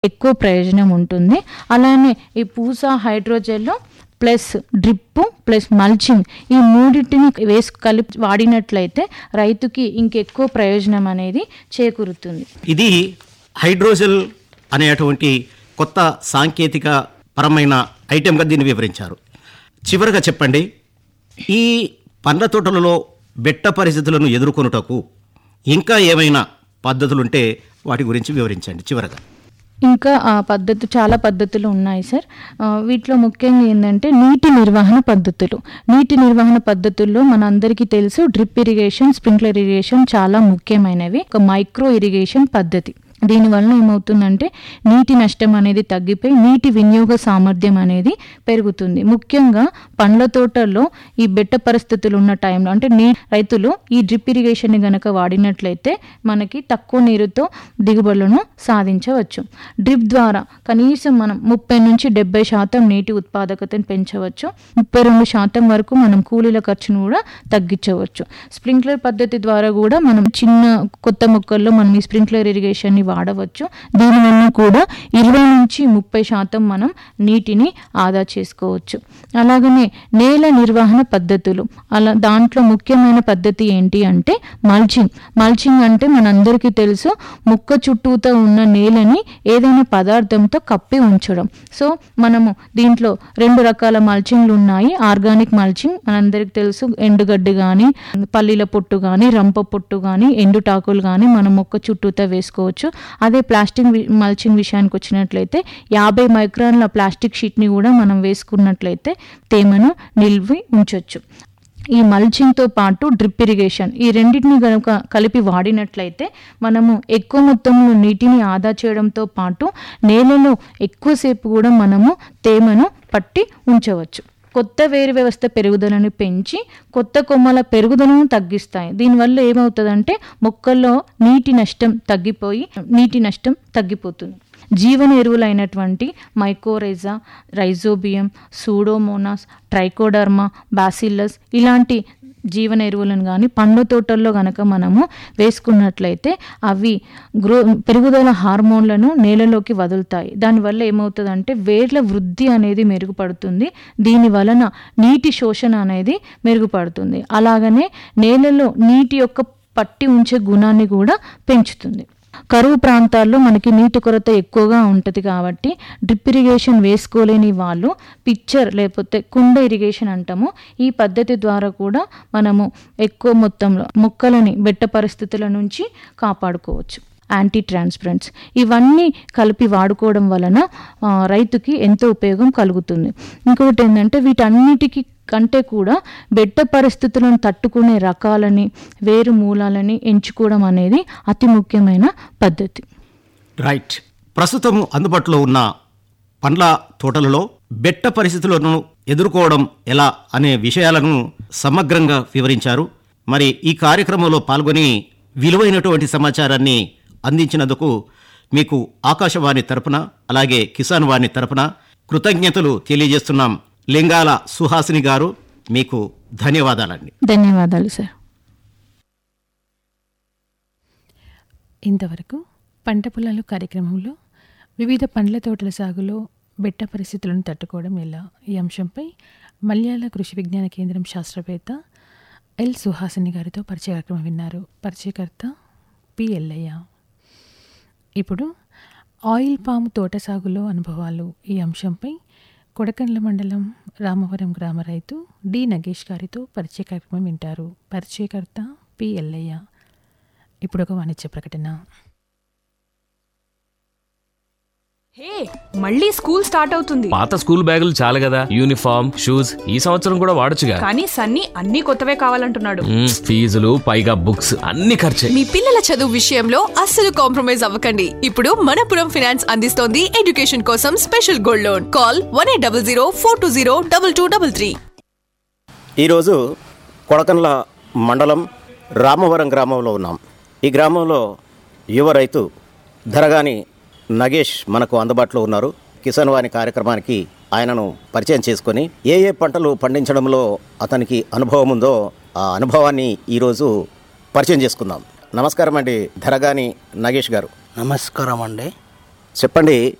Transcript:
ఎక్కువ ప్రయోజనం ఉంటుంది అలానే ఈ పూసా హైడ్రోజెల్లో ప్లస్ డ్రిప్ ప్లస్ మల్చింగ్ ఈ మూడింటిని వేసి కలిపి వాడినట్లయితే రైతుకి ఇంకెక్కువ ప్రయోజనం అనేది చేకూరుతుంది ఇది హైడ్రోజెల్ అనేటువంటి కొత్త సాంకేతిక పరమైన ఐటెంగా దీన్ని వివరించారు చివరగా చెప్పండి ఈ పండ్ల తోటలలో బెట్ట పరిస్థితులను ఎదుర్కొనుటకు ఇంకా ఏమైనా పద్ధతులుంటే వాటి గురించి వివరించండి చివరగా ఇంకా ఆ పద్ధతి చాలా పద్ధతులు ఉన్నాయి సార్ ఆ, వీటిలో ముఖ్యంగా ఏంటంటే నీటి నిర్వహణ పద్ధతులు నీటి నిర్వహణ పద్ధతుల్లో మన అందరికీ తెలుసు డ్రిప్ ఇరిగేషన్ స్ప్రింక్లర్ ఇరిగేషన్ చాలా ముఖ్యమైనవి ఒక మైక్రో ఇరిగేషన్ పద్ధతి దీనివల్ల ఏమవుతుందంటే నీటి నష్టం అనేది తగ్గిపోయి నీటి వినియోగ సామర్థ్యం అనేది పెరుగుతుంది ముఖ్యంగా పండ్ల తోటల్లో ఈ బెట్ట పరిస్థితులు ఉన్న టైంలో అంటే నీ రైతులు ఈ డ్రిప్ ఇరిగేషన్ గనక వాడినట్లయితే మనకి తక్కువ నీరుతో దిగుబడులను సాధించవచ్చు డ్రిప్ ద్వారా కనీసం మనం ముప్పై నుంచి డెబ్బై శాతం నీటి ఉత్పాదకతను పెంచవచ్చు ముప్పై రెండు శాతం వరకు మనం కూలీల ఖర్చును కూడా తగ్గించవచ్చు స్ప్రింక్లర్ పద్ధతి ద్వారా కూడా మనం చిన్న కొత్త మొక్కల్లో మనం ఈ స్ప్రింక్లర్ ఇరిగేషన్ని వాడవచ్చు దీనివల్ల కూడా ఇరవై నుంచి ముప్పై శాతం మనం నీటిని ఆదా చేసుకోవచ్చు అలాగనే నేల నిర్వహణ పద్ధతులు అలా దాంట్లో ముఖ్యమైన పద్ధతి ఏంటి అంటే మల్చింగ్ మల్చింగ్ అంటే మనందరికీ తెలుసు మొక్క చుట్టూతో ఉన్న నేలని ఏదైనా పదార్థంతో కప్పి ఉంచడం సో మనము దీంట్లో రెండు రకాల మల్చింగ్లు ఉన్నాయి ఆర్గానిక్ మల్చింగ్ మనందరికీ తెలుసు ఎండుగడ్డి కానీ పల్లీల పొట్టు కానీ రంప పొట్టు కానీ ఎండుటాకులు కానీ మనం మొక్క చుట్టూతో వేసుకోవచ్చు అదే ప్లాస్టిక్ వి- మల్చింగ్ విషయానికి వచ్చినట్లయితే యాభై మైక్రాన్ల ప్లాస్టిక్ షీట్ని కూడా మనం వేసుకున్నట్లయితే తేమను నిల్వి ఉంచవచ్చు ఈ మల్చింగ్తో పాటు డ్రిప్ ఇరిగేషన్ ఈ రెండింటిని కనుక కలిపి వాడినట్లయితే మనము ఎక్కువ మొత్తంలో నీటిని ఆదా చేయడంతో పాటు నేలలో ఎక్కువసేపు కూడా మనము తేమను పట్టి ఉంచవచ్చు కొత్త వేరు వ్యవస్థ పెరుగుదలను పెంచి కొత్త కొమ్మల పెరుగుదలను తగ్గిస్తాయి దీనివల్ల ఏమవుతుందంటే మొక్కల్లో నీటి నష్టం తగ్గిపోయి నీటి నష్టం తగ్గిపోతుంది జీవన ఎరువులైనటువంటి mycorrhiza rhizobium pseudomonas trichoderma bacillus ఇలాంటి జీవన ఎరువులను కానీ పండ్ల తోటల్లో కనుక మనము వేసుకున్నట్లయితే అవి గ్రో పెరుగుదల హార్మోన్లను నేలలోకి వదులుతాయి దానివల్ల ఏమవుతుందంటే వేర్ల వృద్ధి అనేది మెరుగుపడుతుంది దీని వలన నీటి శోషణ అనేది మెరుగుపడుతుంది అలాగనే నేలలో నీటి యొక్క పట్టి ఉంచే గుణాన్ని కూడా పెంచుతుంది కరువు ప్రాంతాల్లో మనకి నీటి కొరత ఎక్కువగా ఉంటుంది కాబట్టి డ్రిప్ ఇరిగేషన్ వేసుకోలేని వాళ్ళు పిక్చర్ లేకపోతే కుండ ఇరిగేషన్ అంటాము ఈ పద్ధతి ద్వారా కూడా మనము ఎక్కువ మొత్తంలో మొక్కలని బెట్ట పరిస్థితుల నుంచి కాపాడుకోవచ్చు యాంటీ ట్రాన్స్పరెంట్స్ ఇవన్నీ కలిపి వాడుకోవడం వలన ఆ, రైతుకి ఎంతో ఉపయోగం కలుగుతుంది ఇంకొకటి ఏంటంటే వీటన్నిటికీ కంటే కూడా బెట్ట పరిస్థితులను తట్టుకునే రకాలని వేరు మూలాలని ఎంచుకోవడం అనేది అతి ముఖ్యమైన పద్ధతి రైట్ ప్రస్తుతం అందుబాటులో ఉన్న పండ్ల తోటలలో బెట్ట పరిస్థితులను ఎదుర్కోవడం ఎలా అనే విషయాలను సమగ్రంగా వివరించారు మరి ఈ కార్యక్రమంలో పాల్గొని విలువైనటువంటి సమాచారాన్ని అందించినందుకు మీకు ఆకాశవాణి తరపున అలాగే కిసాన్ వాణి తరపున కృతజ్ఞతలు తెలియజేస్తున్నాం లింగాల సుహాసిని గారు మీకు ధన్యవాదాలండి ధన్యవాదాలు సార్ ఇంతవరకు పంట పొలాలు కార్యక్రమంలో వివిధ పండ్ల తోటల సాగులో బెట్ట పరిస్థితులను తట్టుకోవడం ఎలా ఈ అంశంపై మల్యాల కృషి విజ్ఞాన కేంద్రం శాస్త్రవేత్త ఎల్ సుహాసిని గారితో పరిచయ కార్యక్రమం విన్నారు పరిచయకర్త పి ఎల్లయ్య ఇప్పుడు ఆయిల్ పాము తోట సాగులో అనుభవాలు ఈ అంశంపై కొడకండ్ల మండలం రామవరం గ్రామ రైతు డి నగేష్ గారితో పరిచయ కార్యక్రమం వింటారు పరిచయకర్త పి ఎల్లయ్య ఇప్పుడు ఒక వాణిజ్య ప్రకటన హే మళ్ళీ స్కూల్ స్టార్ట్ అవుతుంది పాత స్కూల్ బ్యాగులు చాలు కదా యూనిఫామ్ షూస్ ఈ సంవత్సరం కూడా వాడొచ్చుగా కానీ సన్నీ అన్ని కొత్తవే కావాలంటున్నాడు మ్మ్, ఫీజులు పైగా బుక్స్ అన్ని ఖర్చే మీ పిల్లల చదువు విషయంలో అస్సలు కాంప్రమైజ్ అవ్వకండి ఇప్పుడు మనపురం ఫైనాన్స్ అందిస్తోంది ఎడ్యుకేషన్ కోసం special gold loan call one eight double zero four two zero double two double three ఈరోజు కొడకండ్ల మండలం రామవరం గ్రామంలో ఉన్నాం ఈ గ్రామంలో యువ రైతు ధరగాని నగేష్ మనకు అందుబాటులో ఉన్నారు కిసాన్ వాణి కార్యక్రమానికి ఆయనను పరిచయం చేసుకొని ఏ ఏ పంటలు పండించడంలో అతనికి అనుభవం ఉందో ఆ అనుభవాన్ని ఈరోజు పరిచయం చేసుకుందాం నమస్కారం అండి ధరగాని నగేష్ గారు నమస్కారం అండి చెప్పండి